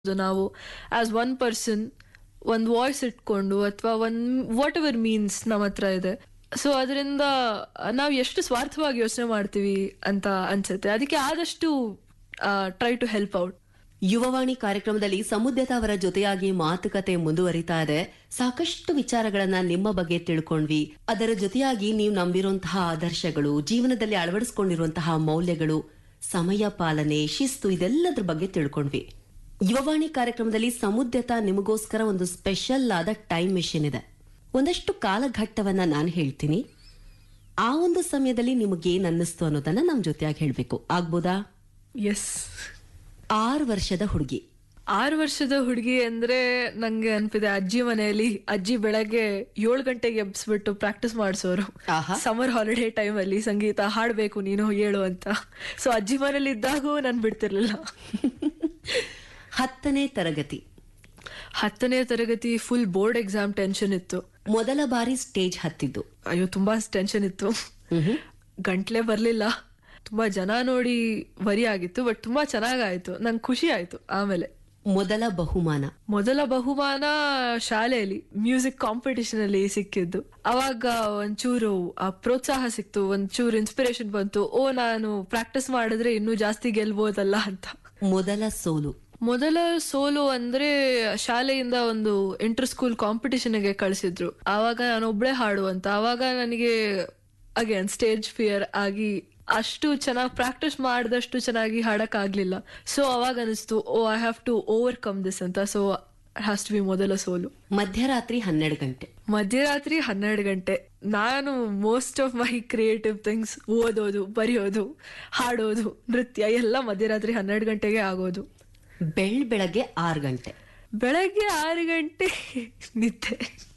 ಇದು ನಾವು as one person ಒಂದು ವಾಯ್ಸ್ ಇಟ್ಕೊಂಡು ಅಥವಾ ಒನ್ ವಾಟ್ ಎವರ್ ಮೀನ್ಸ್ ನಮ್ಮ ಹತ್ರ ಇದೆ ಸೊ ಅದರಿಂದ ನಾವು ಎಷ್ಟು ಸ್ವಾರ್ಥವಾಗಿ ಯೋಚನೆ ಮಾಡ್ತೀವಿ ಅಂತ ಅನ್ಸುತ್ತೆ ಅದಕ್ಕೆ ಆದಷ್ಟು try to help out Yuvavani ಕಾರ್ಯಕ್ರಮದಲ್ಲಿ ಸಮುದ್ಯತ ಅವರ ಜೊತೆಯಾಗಿ ಮಾತುಕತೆ ಮುಂದುವರಿತಾ ಇದೆ ಸಾಕಷ್ಟು ವಿಚಾರಗಳನ್ನ ನಿಮ್ಮ ಬಗ್ಗೆ ತಿಳ್ಕೊಂಡ್ವಿ ಅದರ ಜೊತೆಯಾಗಿ ನೀವು ನಂಬಿರುವಂತಹ ಆದರ್ಶಗಳು ಜೀವನದಲ್ಲಿ ಅಳವಡಿಸಿಕೊಂಡಿರುವಂತಹ ಮೌಲ್ಯಗಳು ಸಮಯ ಪಾಲನೆ ಶಿಸ್ತು ಇದೆಲ್ಲದ್ರ ಬಗ್ಗೆ ತಿಳ್ಕೊಂಡ್ವಿ ಯುವವಾಣಿ ಕಾರ್ಯಕ್ರಮದಲ್ಲಿ ಸಮುದ್ಯತ ನಿಮಗೋಸ್ಕರ ಒಂದು ಸ್ಪೆಷಲ್ ಆದ ಟೈಮ್ ಮೆಷಿನ್ ಇದೆ ಒಂದಷ್ಟು ಕಾಲಘಟ್ಟವನ್ನ ನಾನು ಹೇಳ್ತೀನಿ ಆ ಒಂದು ಸಮಯದಲ್ಲಿ ನಿಮಗೇನ್ ಅನ್ನಿಸ್ತು ಅನ್ನೋದನ್ನ ನಮ್ ಜೊತೆಯಾಗಿ ಹೇಳ್ಬೇಕು ಆಗ್ಬೋದಾ ಎಸ್ ಆರು ವರ್ಷದ ಹುಡುಗಿ ಆರು ವರ್ಷದ ಹುಡುಗಿ ಅಂದ್ರೆ ನಂಗೆ ಅನ್ಪಿದೆ ಅಜ್ಜಿ ಮನೆಯಲ್ಲಿ ಅಜ್ಜಿ ಬೆಳಗ್ಗೆ ಏಳು ಗಂಟೆಗೆ ಎಬ್ಸ್ಬಿಟ್ಟು ಪ್ರಾಕ್ಟೀಸ್ ಮಾಡಿಸೋರು ಆಹಾ. ಸಮರ್ ಹಾಲಿಡೇ ಟೈಮ್ ಅಲ್ಲಿ ಸಂಗೀತ ಹಾಡ್ಬೇಕು ನೀನು ಹೇಳು ಅಂತ ಸೊ ಅಜ್ಜಿ ಮನೇಲಿ ಇದ್ದಾಗೂ ನಾನು ಬಿಡ್ತಿರ್ಲಿಲ್ಲ ಹತ್ತನೇ ತರಗತಿ ಹತ್ತನೇ ತರಗತಿ ಫುಲ್ ಬೋರ್ಡ್ ಎಕ್ಸಾಮ್ ಟೆನ್ಷನ್ ಇತ್ತು ಮೊದಲ ಬಾರಿ ಸ್ಟೇಜ್ ಹತ್ತಿದ್ದು ಅಯ್ಯೋ ತುಂಬಾ ಟೆನ್ಷನ್ ಇತ್ತು ಗಂಟ್ಲೆ ಬರ್ಲಿಲ್ಲ ತುಂಬಾ ಜನ ನೋಡಿ ವರಿ ಆಗಿತ್ತು ಬಟ್ ತುಂಬಾ ಚೆನ್ನಾಗಾಯ್ತು ನಂಗೆ ಖುಷಿ ಆಯ್ತು ಆಮೇಲೆ ಮೊದಲ ಬಹುಮಾನ ಮೊದಲ ಬಹುಮಾನ ಶಾಲೆಯಲ್ಲಿ ಮ್ಯೂಸಿಕ್ ಕಾಂಪಿಟಿಷನ್ ಅಲ್ಲಿ ಸಿಕ್ಕಿದ್ದು ಅವಾಗ ಒಂಚೂರು ಆ ಪ್ರೋತ್ಸಾಹ ಸಿಕ್ತು ಒಂಚೂರು ಇನ್ಸ್ಪಿರೇಷನ್ ಬಂತು ಓ ನಾನು ಪ್ರಾಕ್ಟೀಸ್ ಮಾಡಿದ್ರೆ ಇನ್ನೂ ಜಾಸ್ತಿ ಗೆಲ್ಬೋದಲ್ಲ ಅಂತ ಮೊದಲ ಸೋಲು ಮೊದಲ ಸೋಲು ಅಂದ್ರೆ ಶಾಲೆಯಿಂದ ಒಂದು ಇಂಟರ್ ಸ್ಕೂಲ್ ಕಾಂಪಿಟಿಷನ್ಗೆ ಕಳಿಸಿದ್ರು ಆವಾಗ ನಾನು ಒಬ್ಳೆ ಹಾಡು ಅಂತ ಆವಾಗ ನನಗೆ ಅಗೇನ್ ಸ್ಟೇಜ್ ಫಿಯರ್ ಆಗಿ ಅಷ್ಟು ಚೆನ್ನಾಗಿ ಪ್ರಾಕ್ಟೀಸ್ ಮಾಡಿದಷ್ಟು ಚೆನ್ನಾಗಿ ಹಾಡಕ್ ಆಗ್ಲಿಲ್ಲ ಸೊ ಅವಾಗ ಅನಿಸ್ತು oh I have to overcome this ಅಂತ ಸೊ ಹ್ಯಾಸ್ ಟು ಬಿ ಮೊದಲ ಸೋಲು ಮಧ್ಯರಾತ್ರಿ ಹನ್ನೆರಡು ಗಂಟೆ ಮಧ್ಯರಾತ್ರಿ ಹನ್ನೆರಡು ಗಂಟೆ ನಾನು most of my creative things ಓದೋದು ಬರೆಯೋದು ಹಾಡೋದು ನೃತ್ಯ ಎಲ್ಲ ಮಧ್ಯರಾತ್ರಿ ಹನ್ನೆರಡು ಗಂಟೆಗೆ ಆಗೋದು ಬೆಳ್ ಬೆಳಗ್ಗೆ ಆರು ಗಂಟೆ ಬೆಳಗ್ಗೆ ಆರು ಗಂಟೆ ನಿದ್ದೆ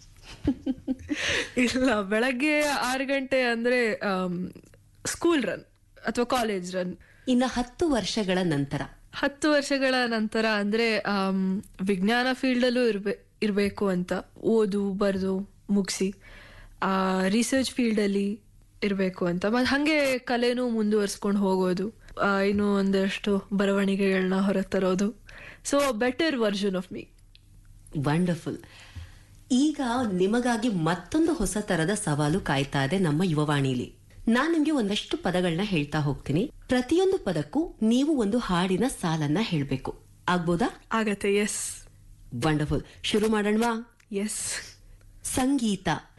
ಇಲ್ಲ ಬೆಳಗ್ಗೆ ಆರು ಗಂಟೆ ಅಂದ್ರೆ ಸ್ಕೂಲ್ ರನ್ ಅಥವಾ ಕಾಲೇಜ್ ರನ್ ಇನ್ನ ಹತ್ತು ವರ್ಷಗಳ ನಂತರ ಹತ್ತು ವರ್ಷಗಳ ನಂತರ ಅಂದ್ರೆ ಆಮ್, ವಿಜ್ಞಾನ ಫೀಲ್ಡ್ ಅಲ್ಲೂ ಇರ್ಬೇ ಇರಬೇಕು ಅಂತ ಓದು ಬರೆದು ಮುಗಿಸಿ ರಿಸರ್ಚ್ ಫೀಲ್ಡ್ ಅಲ್ಲಿ ಇರಬೇಕು ಅಂತ ಮತ್ತೆ ಹಂಗೆ ಕಲೆನೂ ಮುಂದುವರ್ಸ್ಕೊಂಡು ಹೋಗೋದು ಆ, ಇನ್ನು ಒಂದಷ್ಟು ಬರವಣಿಗೆಗಳನ್ನ ಹೊರತರೋದು so better version of me wonderful ಈಗ ನಿಮಗಾಗಿ ಮತ್ತೊಂದು ಹೊಸ ತರದ ಸವಾಲು ಕಾಯ್ತಾ ಇದೆ ನಮ್ಮ ಯುವವಾಣಿಲಿ ನಾನ್ ನಿಮ್ಗೆ ಒಂದಷ್ಟು ಪದಗಳನ್ನ ಹೇಳ್ತಾ ಹೋಗ್ತೀನಿ ಪ್ರತಿಯೊಂದು ಪದಕ್ಕೂ ನೀವು ಒಂದು ಹಾಡಿನ ಸಾಲನ್ನ ಹೇಳ್ಬೇಕು ಆಗ್ಬೋದಾ ಆಗತ್ತೆ ಎಸ್ ವಂಡರ್ಫುಲ್ ಶುರು ಮಾಡೋಣವಾ ಎಸ್ ಸಂಗೀತ